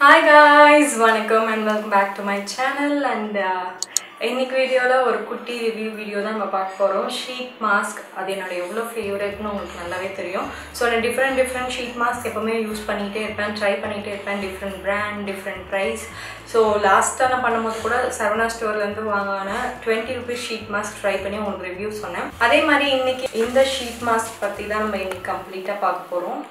hi guys வணக்கம் and welcome back to my channel and இன்னைக்கு வீடியோவில் ஒரு குட்டி ரிவ்யூ வீடியோ தான் நம்ம பார்க்க போகிறோம் ஷீட் மாஸ்க் அது என்னோட எவ்வளோ ஃபேவரட்னு உங்களுக்கு நல்லாவே தெரியும் ஸோ நான் டிஃப்ரெண்ட் டிஃப்ரெண்ட் ஷீட் மாஸ்க் எப்போவுமே யூஸ் பண்ணிகிட்டே இருப்பேன் ட்ரை பண்ணிகிட்டே இருப்பேன் different brand different price so லாஸ்ட்டாக நான் பண்ணும்போது கூட சரவணா ஸ்டோர்லேருந்து வாங்கின twenty rupees sheet mask try பண்ணி உங்களுக்கு ரிவ்யூ சொன்னேன் அதே மாதிரி இன்னைக்கு இந்த ஷீட் மாஸ்க் பற்றி தான் நம்ம இன்னைக்கு கம்ப்ளீட்டாக பார்க்க போகிறோம்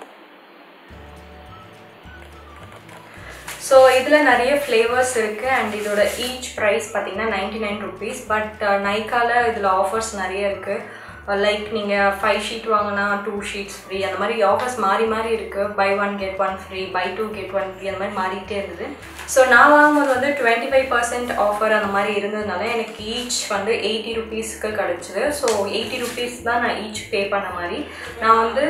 ஸோ இதில் நிறைய ஃப்ளேவர்ஸ் இருக்குது அண்ட் இதோட ஈச் ப்ரைஸ் பார்த்தீங்கன்னா நைன்டி நைன் ருபீஸ் பட் நைக்காவில் இதில் ஆஃபர்ஸ் நிறைய இருக்குது லைக் நீங்கள் ஃபைவ் ஷீட் வாங்கினா டூ ஷீட்ஸ் ஃப்ரீ அந்த மாதிரி ஆஃபர்ஸ் மாறி மாறி இருக்குது buy one get one free buy two get one free அந்த மாதிரி மாறிட்டே இருந்தது ஸோ நான் வாங்கும்போது வந்து டுவெண்ட்டி ஃபைவ் பர்சன்ட் ஆஃபர் அந்த மாதிரி இருந்ததுனால எனக்கு ஈச் வந்து எயிட்டி ருபீஸ்க்கு கிடச்சிது ஸோ எயிட்டி ருபீஸ் தான் நான் ஈச் பே பண்ண மாதிரி நான் வந்து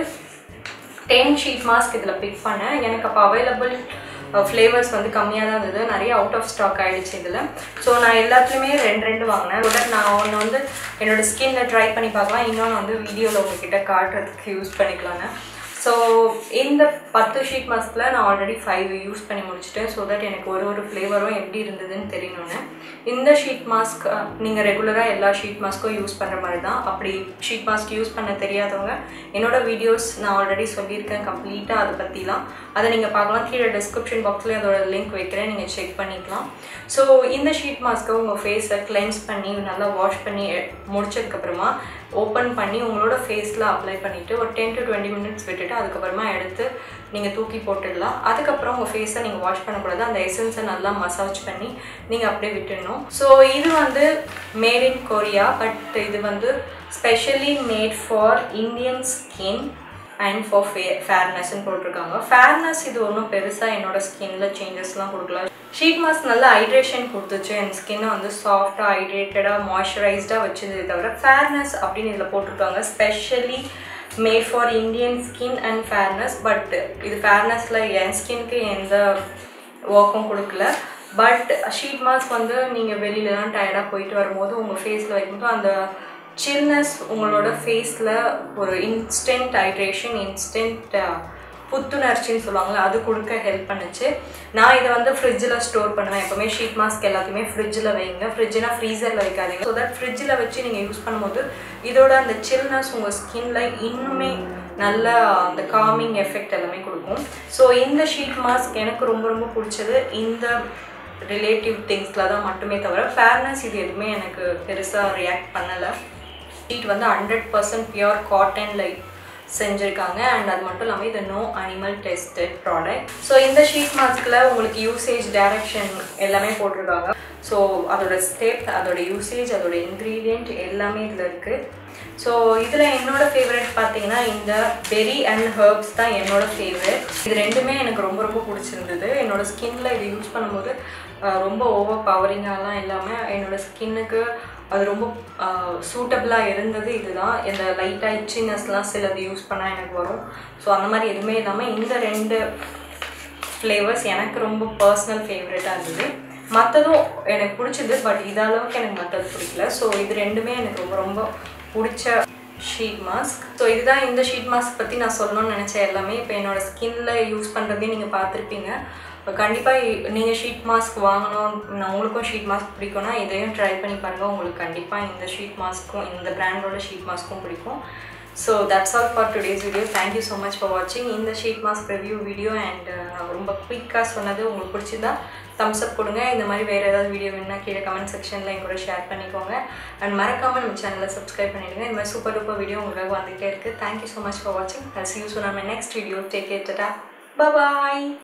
டென் ஷீட் மாஸ்க் இதில் பிக் பண்ணேன் எனக்கு அப்போ அவைலபிள் ஃப்ளேவர்ஸ் வந்து கம்மியாக தான் இருந்தது நிறைய அவுட் ஆஃப் ஸ்டாக் ஆகிடுச்சு இதில் ஸோ நான் எல்லாத்துலேயுமே ரெண்டு ரெண்டு வாங்கினேன் உடனே நான் ஒன்று வந்து என்னோடய ஸ்கின்ல ட்ரை பண்ணி பார்க்கலாம் இன்னொன்று வந்து வீடியோவில் உங்ககிட்ட காட்டுறதுக்கு யூஸ் பண்ணிக்கலாங்க ஸோ இந்த பத்து ஷீட் மாஸ்கில் நான் ஆல்ரெடி ஃபைவ் யூஸ் பண்ணி முடிச்சிட்டேன் ஸோ தட் எனக்கு ஒரு ஒரு ஃப்ளேவரும் எப்படி இருந்ததுன்னு தெரியணும்னு இந்த ஷீட் மாஸ்க் நீங்கள் ரெகுலராக எல்லா ஷீட் மாஸ்க்கும் யூஸ் பண்ணுற மாதிரி தான் அப்படி ஷீட் மாஸ்க் யூஸ் பண்ண தெரியாதவங்க என்னோடய வீடியோஸ் நான் ஆல்ரெடி சொல்லியிருக்கேன் கம்ப்ளீட்டாக அதை பற்றிலாம் அதை நீங்கள் பார்க்கலாம் கீழே டிஸ்கிரிப்ஷன் பாக்ஸில் அதோட லிங்க் வைக்கிறேன் நீங்கள் செக் பண்ணிக்கலாம் ஸோ இந்த ஷீட் மாஸ்க்கை உங்கள் ஃபேஸை கிளென்ஸ் பண்ணி நல்லா வாஷ் பண்ணி முடிச்சதுக்கப்புறமா ஓப்பன் பண்ணி உங்களோட ஃபேஸில் அப்ளை பண்ணிவிட்டு ஒரு டென் டு டுவெண்ட்டி மினிட்ஸ் விட்டுட்டு அதுக்கப்புறமா எடுத்து நீங்கள் தூக்கி போட்டுடலாம் அதுக்கப்புறம் உங்கள் ஃபேஸை நீங்கள் வாஷ் பண்ணக்கூடாது அந்த எசன்ஸை நல்லா மசாஜ் பண்ணி நீங்கள் அப்படியே விட்டுடணும் ஸோ இது வந்து மேட் இன் கொரியா பட் இது வந்து specially made for Indian skin and for ஃபே ஃபேர்னஸ்ன்னு போட்டிருக்காங்க ஃபேர்னஸ் இது ஒன்றும் பெருசாக என்னோடய ஸ்கின்ல சேஞ்சஸ்லாம் கொடுக்கல ஷீட் மாஸ்க் நல்ல ஹைட்ரேஷன் கொடுத்துச்சு என் ஸ்கின்னை வந்து சாஃப்டாக ஹைட்ரேட்டடாக மாய்ஸ்சரைஸ்டாக வச்சதே தவிர ஃபேர்னஸ் அப்படின்னு இதில் போட்டிருக்காங்க specially made for Indian skin and fairness but இது ஃபேர்னஸில் என் ஸ்கின்க்கு எந்த ஒர்க்கும் கொடுக்கல பட் ஷீட் மாஸ்க் வந்து நீங்கள் வெளியிலலாம் டயர்டாக போயிட்டு வரும்போது உங்கள் ஃபேஸில் வைக்கும்போது அந்த சில்னஸ் உங்களோட ஃபேஸில் ஒரு இன்ஸ்டன்ட் ஹைட்ரேஷன் இன்ஸ்டன்ட் புத்துணர்ச்சின்னு சொல்லுவாங்களே அது கொடுக்க ஹெல்ப் பண்ணுச்சு நான் இதை வந்து ஃப்ரிட்ஜில் ஸ்டோர் பண்ணுவேன் எப்போவுமே ஷீட் மாஸ்க் எல்லாத்தையுமே ஃப்ரிட்ஜில் வைங்க ஃப்ரிட்ஜ்னா ஃப்ரீசரில் வைக்காதீங்க ஸோ தட் ஃப்ரிட்ஜில் வச்சு நீங்கள் யூஸ் பண்ணும்போது இதோட அந்த சில்னஸ் உங்கள் ஸ்கின்ல இன்னுமே நல்ல அந்த காமிங் எஃபெக்ட் எல்லாமே கொடுக்கும் ஸோ இந்த ஷீட் மாஸ்க் எனக்கு ரொம்ப ரொம்ப பிடிச்சது இந்த ரிலேட்டிவ் திங்ஸில் தான் மட்டுமே தவிர ஃபேர்னஸ் இது எதுவுமே எனக்கு பெருசாக ரியாக்ட் பண்ணலை ஷீட் வந்து ஹண்ட்ரட் பர்சன்ட் பியூர் காட்டனில் செஞ்சுருக்காங்க அண்ட் அது மட்டும் இல்லாமல் இது no animal tested product so இந்த ஷீட் மாஸ்கில் உங்களுக்கு யூசேஜ் டைரக்ஷன் எல்லாமே போட்டிருக்காங்க ஸோ அதோட ஸ்டெப் அதோட யூசேஜ் அதோட இன்க்ரீடியண்ட் எல்லாமே இதில் இருக்குது ஸோ இதில் என்னோட ஃபேவரட் பார்த்தீங்கன்னா இந்த பெரி அண்ட் ஹர்ப்ஸ் தான் என்னோட ஃபேவரட் இது ரெண்டுமே எனக்கு ரொம்ப ரொம்ப பிடிச்சிருந்தது என்னோட ஸ்கின்ல இது யூஸ் பண்ணும்போது ரொம்ப ஓவர் பவரிங்காலாம் இல்லாமல் என்னோட ஸ்கின்னுக்கு அது ரொம்ப சூட்டபிளாக இருந்தது இதுதான் இந்த லைட்டாக இச்சினஸ்லாம் சிலது யூஸ் பண்ணால் எனக்கு வரும் ஸோ அந்த மாதிரி எதுவுமே இல்லாமல் இந்த ரெண்டு ஃப்ளேவர்ஸ் எனக்கு ரொம்ப பர்சனல் ஃபேவரட்டாக இருந்தது மற்றதும் எனக்கு பிடிச்சது பட் இது அளவுக்கு எனக்கு மற்றது பிடிக்கல ஸோ இது ரெண்டுமே எனக்கு ரொம்ப ரொம்ப பிடிச்ச ஷீட் மாஸ்க் ஸோ இதுதான் இந்த ஷீட் மாஸ்க் பற்றி நான் சொல்லணும்னு நினச்சேன் எல்லாமே இப்போ என்னோடய ஸ்கின்ல யூஸ் பண்ணுறதையும் நீங்கள் பார்த்துருப்பீங்க இப்போ கண்டிப்பாக நீங்கள் ஷீட் மாஸ்க் வாங்கணும் நான் உங்களுக்கும் ஷீட் மாஸ்க் பிடிக்கும்னா இதையும் ட்ரை பண்ணி பாருங்கள் உங்களுக்கு கண்டிப்பாக இந்த ஷீட் மாஸ்க்கும் இந்த பிராண்டோட ஷீட் மாஸ்க்கும் பிடிக்கும் so that's all for today's video thank you so much for வாட்சிங் இந்த sheet mask review video and நான் ரொம்ப குயிக்காக சொன்னது உங்களுக்கு பிடிச்சிருந்தா தம்ஸ் அப் கொடுங்க இந்த மாதிரி வேறு ஏதாவது வீடியோ வேணுன்னா கீழே கமெண்ட் செக்ஷனில் என் கூட ஷேர் பண்ணிக்கோங்க அண்ட் மறக்காமல் நம்ம சேனலை சப்ஸ்கிரைப் பண்ணிடுங்க இந்த மாதிரி சூப்பர் டூப்பர் வீடியோ உங்களுக்காக வந்துகிட்டே இருக்குது தேங்க்யூ ஸோ மச் ஃபார் வாட்சிங் ஐ சி யூ ஸோ நம்ம நெக்ஸ்ட் வீடியோ டேக் கேட்டா பாய்